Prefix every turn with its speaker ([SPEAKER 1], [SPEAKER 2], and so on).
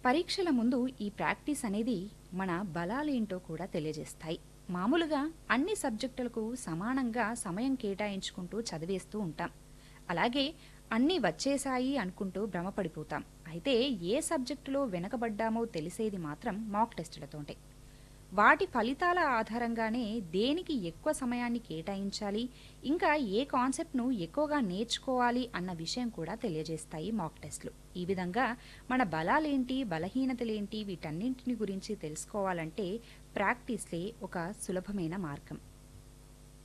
[SPEAKER 1] పరీక్షల ముందు ఈ ప్రాక్టీస్ అనేది మన బలాలేంటో కూడా తెలియజేస్తాయి మామూలుగా అన్ని సబ్జెక్టులకు సమానంగా సమయం కేటాయించుకుంటూ చదివేస్తూ ఉంటాం అలాగే అన్నీ వచ్చేసాయి అనుకుంటూ భ్రమపడిపోతాం అయితే ఏ సబ్జెక్టులో వెనకబడ్డామో తెలిసేది మాత్రం మాక్ టెస్టులతోటే వాటి ఫలితాల ఆధారంగానే దేనికి ఎక్కువ సమయాన్ని కేటాయించాలి ఇంకా ఏ కాన్సెప్ట్ను ఎక్కువగా నేర్చుకోవాలి అన్న విషయం కూడా తెలియజేస్తాయి మాక్ టెస్ట్లు ఈ విధంగా మన బలాలేంటి బలహీనతలేంటి వీటన్నింటిని గురించి తెలుసుకోవాలంటే ప్రాక్టీస్లే ఒక సులభమైన మార్గం